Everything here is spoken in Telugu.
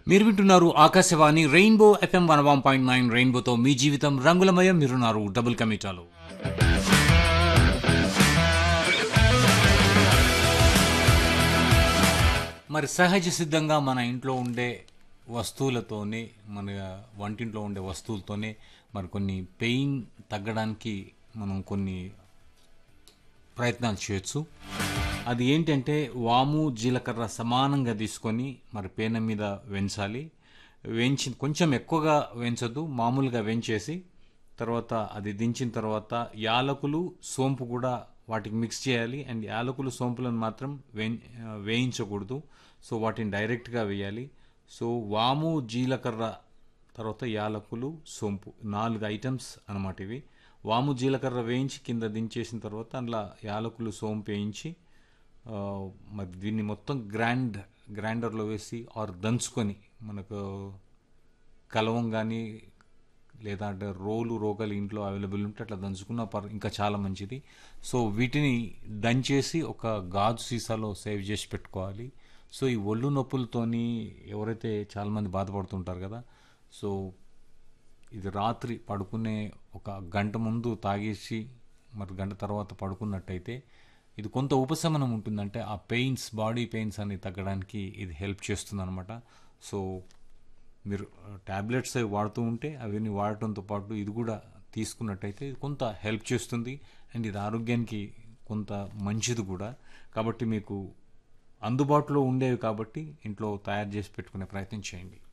మీరు వింటున్నారు Akashvani rainbow FM one one point nine రెయిన్బోతో మీ జీవితం రంగులమయం మీరున్నారు డబుల్ కమిటాలో మరి సహజ సిద్ధంగా మన ఇంట్లో ఉండే వస్తువులతోనే మన వంటింట్లో ఉండే వస్తువులతోనే మరి కొన్ని పెయిన్ తగ్గడానికి మనం కొన్ని ప్రయత్నాలు చేయొచ్చు అది ఏంటంటే వాము జీలకర్ర సమానంగా తీసుకొని మరి పేన మీద వేయించాలి వేయించి కొంచెం ఎక్కువగా వేయించొద్దు మామూలుగా వేయించేసి తర్వాత అది దించిన తర్వాత యాలకులు సోంపు కూడా వాటికి మిక్స్ చేయాలి అండ్ యాలకులు సోంపులను మాత్రం వే వేయించకూడదు సో వాటిని డైరెక్ట్గా వేయాలి సో వాము జీలకర్ర తర్వాత యాలకులు సోంపు నాలుగు ఐటమ్స్ అన్నమాట ఇవి వాము జీలకర్ర వేయించి కింద దించేసిన తర్వాత అందులో యాలకులు సోంపు వేయించి ఆ, మరి దీన్ని మొత్తం గ్రైండ్ గ్రైండర్లో వేసి ఆర్ దంచుకొని మనకు కలవం కానీ లేదా అంటే రోలు రోగలు ఇంట్లో అవైలబుల్ ఉంటే అట్లా దంచుకున్న పర్ ఇంకా చాలా మంచిది సో వీటిని దంచేసి ఒక గాజు సీసాలో సేవ్ చేసి పెట్టుకోవాలి సో ఈ ఒళ్ళు నొప్పులతోని ఎవరైతే చాలామంది బాధపడుతుంటారు కదా సో ఇది రాత్రి పడుకునే ఒక గంట ముందు తాగేసి మరి గంట తర్వాత పడుకున్నట్టయితే ఇది కొంత ఉపశమనం ఉంటుందంటే ఆ పెయిన్స్ బాడీ పెయిన్స్ అని తగ్గడానికి ఇది హెల్ప్ చేస్తుంది అనమాట సో మీరు ట్యాబ్లెట్స్ అవి వాడుతూ ఉంటే అవన్నీ వాడటంతో పాటు ఇది కూడా తీసుకున్నట్టయితే ఇది కొంత హెల్ప్ చేస్తుంది అండ్ ఇది ఆరోగ్యానికి కొంత మంచిది కూడా కాబట్టి మీకు అందుబాటులో ఉండేవి కాబట్టి ఇంట్లో తయారు చేసి పెట్టుకునే ప్రయత్నం చేయండి